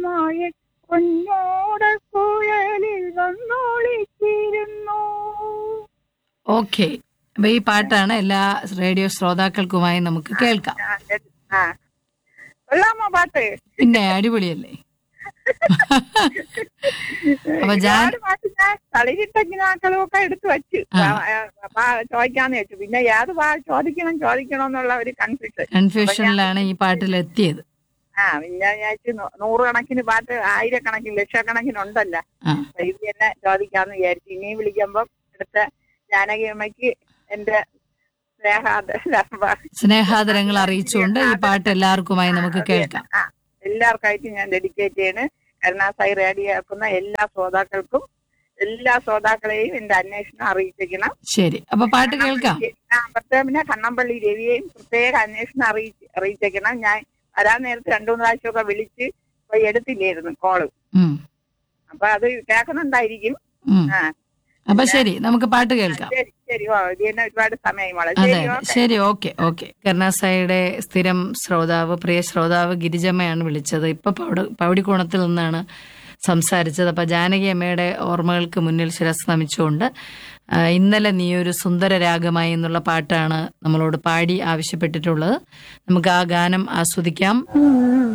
രാഗമായ പൊന്നോട കുഴലിൽ വന്നോളിച്ചിരുന്നു okay അപ്പൊ ഈ പാട്ടാണ് എല്ലാ റേഡിയോ ശ്രോതാക്കൾക്കുമായി നമുക്ക് കേൾക്കാം ആ, ആ കൊള്ളാമോ പാട്ട് പിന്നെ അടിപൊളിയല്ലേ അപ്പൊ ഞാൻ ഒരുപാട് പാട്ട് ഞാൻ കളിയിട്ടങ്ങിനാക്കളും ഒക്കെ എടുത്തു വെച്ചു ആ. ആ, പാ- ചോദിക്കാന്ന് വെച്ചു പിന്നെ ഏത് പാ ചോദിക്കണം ചോദിക്കണം എന്നുള്ള ഒരു കൺഫ്യൂഷൻ കൺഫ്യൂഷനിലാണ് ഈ പാട്ടിൽ എത്തിയത് ആ പിന്നെ ഞാൻ വിചാരിച്ചു നൂ- നൂറുകണക്കിന് പാട്ട് ആയിരക്കണക്കിന് ലക്ഷക്കണക്കിന് ഉണ്ടല്ലോ ആ അപ്പൊ ഇത് തന്നെ ചോദിക്കാന്ന് വിചാരിച്ചു ഇനിയും വിളിക്കുമ്പം അടുത്ത ജാനകി അമ്മയ്ക്ക് എന്റെ സ്നേഹാദ സ്നേഹാദരങ്ങൾ അറിയിച്ചുകൊണ്ട് ഈ പാട്ട് എല്ലാവർക്കുമായി നമുക്ക് കേൾക്കാം ആ എല്ലാവർക്കായിട്ട് ഞാൻ ഡെഡിക്കേറ്റ് ചെയ്യണ് കരുണാസായി റേഡിയോ കേൾക്കുന്ന എല്ലാ ശ്രോതാക്കൾക്കും എല്ലാ ശ്രോതാക്കളെയും എന്റെ അന്വേഷണം അറിയിച്ചിരിക്കണം ശരി അപ്പൊ പാട്ട് കേൾക്കാം ആ പ്രത്യേകം പിന്നെ കണ്ണമ്പള്ളി രവിയെയും പ്രത്യേക അന്വേഷണം അറിയിച്ച് അറിയിച്ചേക്കണം ഞാൻ വരാൻ നേരത്ത് രണ്ടു മൂന്ന് പ്രാവശ്യമൊക്കെ വിളിച്ച് ഇപ്പൊ എടുത്തില്ലായിരുന്നു കോള് ഉം, അപ്പൊ അത് കേൾക്കുന്നുണ്ടായിരിക്കും ഉം. ആ അപ്പൊ ശരി നമുക്ക് പാട്ട് കേൾക്കാം ശരി ശരി ഓ ഇത് തന്നെ ഒരുപാട് സമയം മോളെ അതെ ശരി അതെ ഓക്കെ ശരി ഓക്കെ ഓക്കെ കരുണാസായിയുടെ സ്ഥിരം ശ്രോതാവ് പ്രിയ ശ്രോതാവ് ഗിരിജമ്മയാണ് വിളിച്ചത് ഇപ്പൊ പൗഡ പൗടിക്കോണത്തിൽ നിന്നാണ് സംസാരിച്ചത് അപ്പൊ ജാനകി അമ്മയുടെ ഓർമ്മകൾക്ക് മുന്നിൽ ശിരസ് നമിച്ചുകൊണ്ട് ആ, ഇന്നലെ നീ ഒരു സുന്ദര രാഗമായി എന്നുള്ള പാട്ടാണ് നമ്മളോട് പാടി ആവശ്യപ്പെട്ടിട്ടുള്ളത് നമുക്ക് ആ ഗാനം ആസ്വദിക്കാം